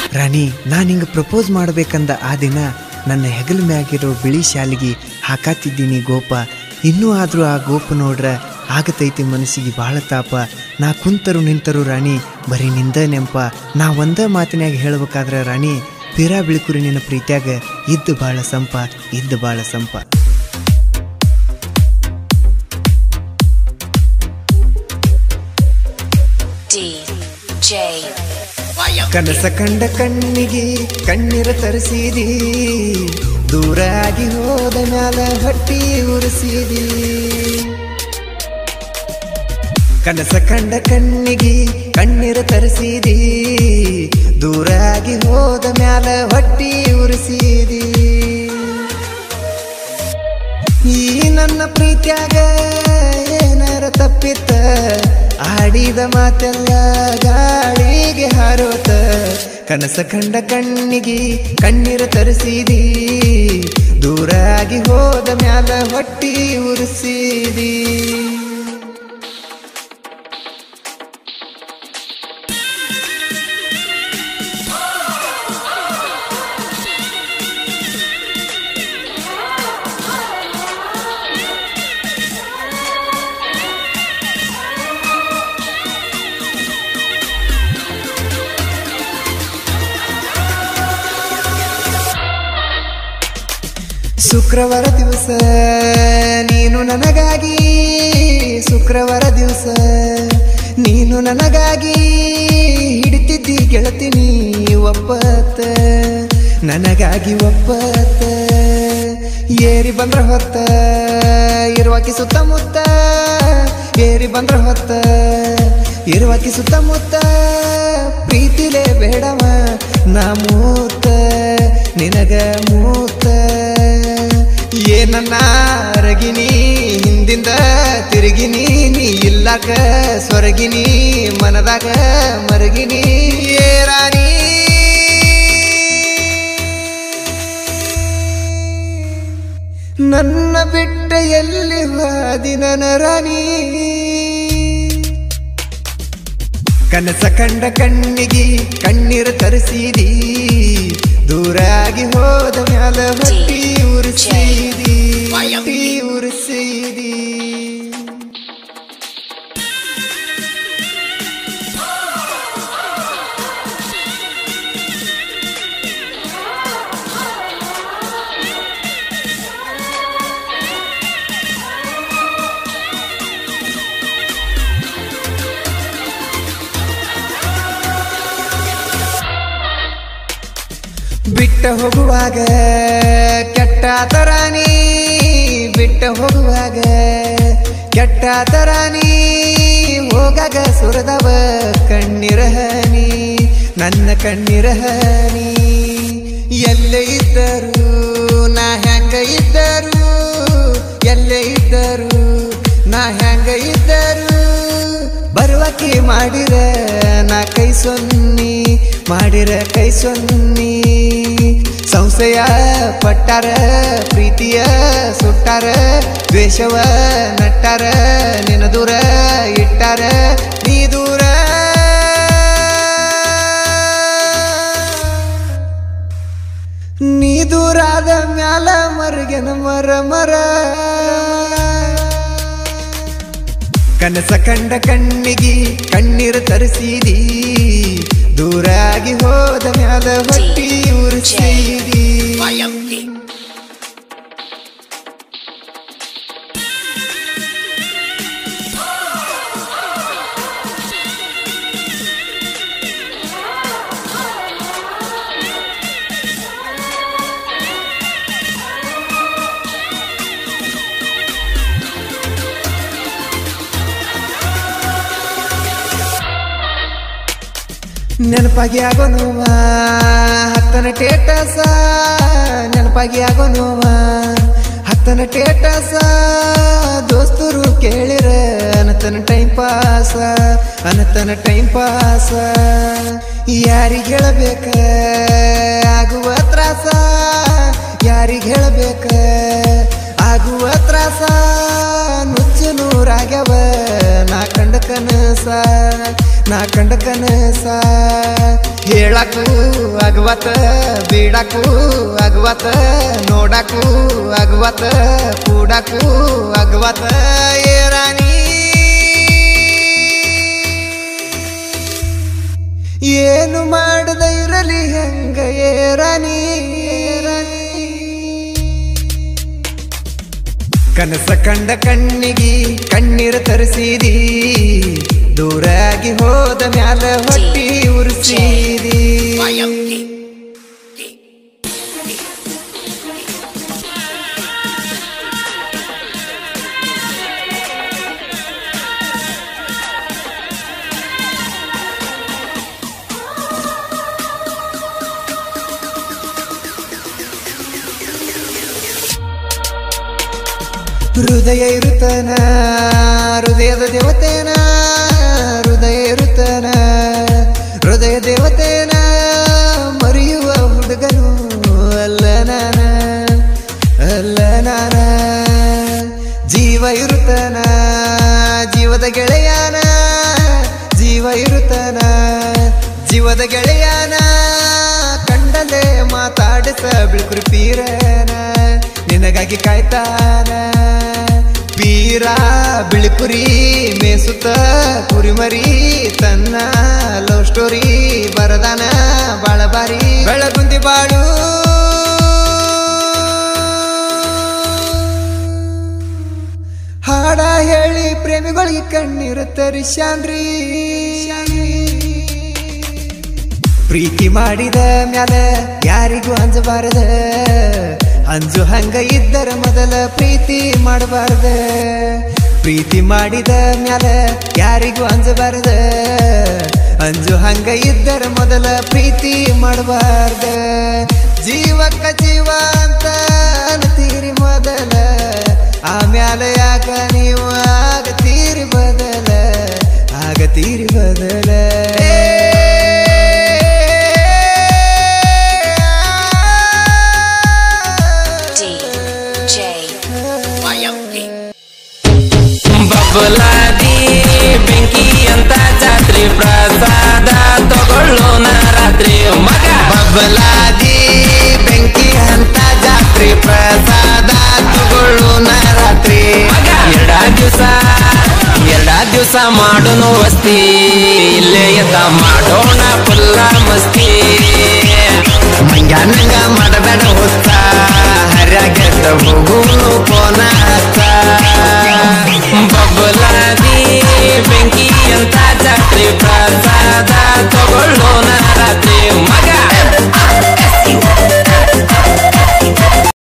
ರಾಣಿ ನಾನು ಹಿಂಗೆ ಪ್ರಪೋಸ್ ಮಾಡ್ಬೇಕಂದ ಆ ದಿನ ನನ್ನ ಹೆಗಲ ಮ್ಯಾಗಿರೋ ಬಿಳಿ ಶಾಲಿಗೆ ಹಾಕಾತಿದ್ದೀನಿ ಗೋಪ ಇನ್ನೂ ಆದರೂ ಆ ಗೋಪ ನೋಡ್ರ ಆಗತೈತಿ ಮನಸ್ಸಿಗೆ ಭಾಳ ತಾಪ ನಾ ಕುಂತರು ನಿಂತರು ರಾಣಿ ಬರೀ ನಿಂದ ನೆಂಪ ನಾ ಒಂದ ಮಾತಿನ್ಯಾಗ ಹೇಳ್ಬೇಕಾದ್ರ ರಾಣಿ ತೀರಾ ಬಿಳ್ಕುರಿ ನಿನ್ನ ಪ್ರೀತ್ಯಾಗ ಇದ್ದು ಭಾಳ ಸಂಪ ಇದ್ದು ಭಾಳ ಸಂಪ DJ ಕನಸ ಕಂಡ ಕಣ್ಣಿಗೆ ಕಣ್ಣೀರ ತರಿಸಿದಿ ದೂರಾಗಿ ಹೋದ ಮ್ಯಾಲ ಹೊಟ್ಟಿ ಉರಿಸಿದಿ ಕನಸ ಕಂಡ ಕಣ್ಣಿಗೆ ಕಣ್ಣೀರ ತರಿಸಿದಿ ದೂರಾಗಿ ಹೋದ ಮ್ಯಾಲ ಹೊಟ್ಟಿ ಉರಿಸಿದಿ ಈ ನನ್ನ ಪ್ರೀತ್ಯಾಗ ಏನಾರ ತಪ್ಪಿತ್ತ ಆಡಿದ ಮಾತೆಲ್ಲ ಗಾಳಿಗೆ ಹಾರೋತ ಕನಸ ಕಂಡ ಕಣ್ಣಿಗೆ ಕಣ್ಣೀರ ತರಿಸಿದಿ ದೂರಾಗಿ ಹೋದ ಮ್ಯಾಲ ಹೊಟ್ಟಿ ಉರಿಸಿದಿ ಶುಕ್ರವಾರ ದಿವಸ ನೀನು ನನಗಾಗಿ ಶುಕ್ರವಾರ ದಿವಸ ನೀನು ನನಗಾಗಿ ಹಿಡಿತಿದ್ದಿ ಗೆಳತಿನಿ ಒಪ್ಪತ್ತ ನನಗಾಗಿ ಒಪ್ಪತ್ತ ಏರಿ ಬಂದ್ರ ಹೊತ್ತ ಇರುವಾಕಿ ಸುತ್ತಮುತ್ತ ಏರಿ ಬಂದ್ರ ಹೊತ್ತ ಇರುವಾಕಿ ಸುತ್ತಮುತ್ತ ಪ್ರೀತಿಲೇ ಬೇಡವ ನಾ ಮೂತ ನಿನಗ ಮೂತ ಏನನ್ನ ಅರಗಿನಿ ಹಿಂದಿಂದ ತಿರುಗಿನಿ ನೀ ಇಲ್ಲಾಕ ಸ್ವರ್ಗಿನಿ ಮನದಾಗ ಮರಗಿನಿ ಏ ರಾಣಿ ನನ್ನ ಬಿಟ್ಟ ಎಲ್ಲಿ ಹಾದಿ ನನ್ನ ರಾಣಿ ಕನಸ ಕಂಡ ಕಣ್ಣಿಗೆ ಕಣ್ಣೀರ ತರಿಸಿದಿ ದೂರಾಗಿ ಹೋದ ಮ್ಯಾಲ ಹೊಟ್ಟಿ ಉರಿಸಿದಿ ಹೊಟ್ಟಿ ಉರಿಸಿದಿ ಬಿಟ್ಟ ಹೋಗುವಾಗ ಕೆಟ್ಟ ತರಾನಿ ಬಿಟ್ಟ ಹೋಗುವಾಗ ಕೆಟ್ಟ ತರಾನಿ ಹೋಗಾಗ ಸುರದವ ಕಣ್ಣಿರ ಹನಿ ನನ್ನ ಕಣ್ಣಿರ ಹನಿ ಎಲ್ಲೇ ಇದ್ದರು ನಾ ಹೆಂಗ ಇದ್ದರು ಎಲ್ಲೇ ಇದ್ದರು ನಾ ಹೆಂಗ ಇದ್ದರು ಬರುವಕಿ ಮಾಡಿರ ನಾ ಕೈ ಸೊನ್ನಿ ಮಾಡಿರ ಕೈ ಸೊನ್ನಿ ಸಂಶಯ ಪಟ್ಟಾರ ಪ್ರೀತಿಯ ಸುಟ್ಟಾರ ದ್ವೇಷವ ನಟ್ಟಾರ ನಿನ ದೂರ ಇಟ್ಟಾರ ನೀ ದೂರ ನೀ ದೂರಾದ ಮ್ಯಾಲ ಮರಗೆನ ಮರ ಮರ ಕನಸ ಕಂಡ ಕಣ್ಣಿಗೆ ಕಣ್ಣೀರ ತರಿಸಿದಿ ದೂರಾಗಿ ಹೋದ ಮ್ಯಾಲ ಹೊಟ್ಟಿ ಉರಿಸಿದಿ ನೆನಪಾಗಿ ಆಗೋ ನೋವ ಹತ್ತನ ಟೇಟಸ ನೆನಪಾಗಿ ಆಗೋ ನೋವ ಹತ್ತನ ಟೇಟಸ ದೋಸ್ತರು ಕೇಳಿರ ಅನತನ ಟೈಮ್ ಪಾಸ ಅನತನ ಟೈಮ್ ಪಾಸ ಯಾರಿಗೆ ಹೇಳಬೇಕ ಆಗುವ ತ್ರಾಸ ಯಾರಿಗೆ ಹೇಳಬೇಕ ಆಗುವ ತ್ರಾಸ ನುಚ್ಚು ನೂರಾಗ್ಯವ ನಾ ಕಂಡ ಕನಸ ನಾ ಕಂಡ ಕನಸ ಹೇಳಕ್ಕೂ ಅಗವತ ಬೀಡಕ್ಕೂ ಅಗವತ ನೋಡಕ್ಕೂ ಅಗವತ ಕೂಡಕ್ಕೂ ಅಗವತ ಏರಾಣಿ ಏನು ಮಾಡದ ಇರಲಿ ಹೆಂಗ ಏರಾಣಿ ಕನಸ ಕಂಡ ಕಣ್ಣಿಗಿ ಕಣ್ಣೀರ ತರಿಸಿದಿ ದೂರಾಗಿ ಹೋದ ಮ್ಯಾಲ ಹೊಟ್ಟಿ ಉರ್ಸಿದಿ ಹೃದಯ ಇರುತ್ತನ ಹೃದಯದ ದೇವತೇನ ಹೃದಯ ಇರುತ್ತನ ಹೃದಯ ದೇವತೇನ ಮರೆಯುವ ಹುಡುಗನು ಅಲ್ಲ ನಾನ ಅಲ್ಲ ನಾನ ಜೀವ ಇರುತ್ತನ ಜೀವದ ಗೆಳೆಯನ ಜೀವ ಇರುತ್ತನ ಜೀವದ ಗೆಳೆಯನ ಕಂಡಲೆ ಮಾತಾಡಿಸ ಬಿಳ್ಕುರಿ ಪೀರನ ನಿನಗಾಗಿ ಕಾಯ್ತಾನ ಪೀರ ಬಿಳಿಕುರಿ ಮೇಸುತ್ತ ಕುರಿಮರಿ ತನ್ನ ಲವ್ ಸ್ಟೋರಿ ಬರದಾನ ಬಾಳ ಬಾರಿ ಬೆಳಗುಂದಿ ಬಾಳು ಹಾಡ ಹೇಳಿ ಪ್ರೇಮಿಗಳಿಗೆ ಕಣ್ಣೀರು ತರಿಸ್ಯಾನ್ರಿ ಪ್ರೀತಿ ಮಾಡಿದ ಮ್ಯಾಲ ಯಾರಿಗೂ ಅಂಜಬಾರದ ಅಂಜು ಹಂಗ ಇದ್ದರ ಮೊದಲ ಪ್ರೀತಿ ಮಾಡಬಾರ್ದ ಪ್ರೀತಿ ಮಾಡಿದ ಮ್ಯಾಲ ಯಾರಿಗೂ ಅಂಜಬಾರ್ದ ಅಂಜು ಹಂಗ ಇದ್ದರ ಮೊದಲ ಪ್ರೀತಿ ಮಾಡಬಾರ್ದ ಜೀವಕ್ಕ ಜೀವ ಅಂತ ಅನ್ತೀರಿ ಮೊದಲ ಆಮ್ಯಾಲ ಯಾಕ ನೀವು ಆಗತೀರಿ ಬದಲ ಆಗತೀರಿ ಬದಲ DJ ಬಬಲಾದಿ ಬೆಂಕಿ ಅಂತ ಜಾತ್ರೆ ಪ್ರಸಾದ ತಗೊಳ್ಳೋಣ ರಾತ್ರಿ ಮಗ ಬಬಲಾದಿ ಬೆಂಕಿ ಅಂತ ಜಾತ್ರೆ ಪ್ರಸಾದ ತಗೊಳ್ಳೋಣ ರಾತ್ರಿ ಎರಡ ದಿವಸ ಎರಡ ದಿವಸ ಮಾಡೋನು ವಸ್ತಿ ಇಲ್ಲೇ ಎದ್ದ ಮಾಡೋಣ ಫುಲ್ಲ ಮಸ್ತಿ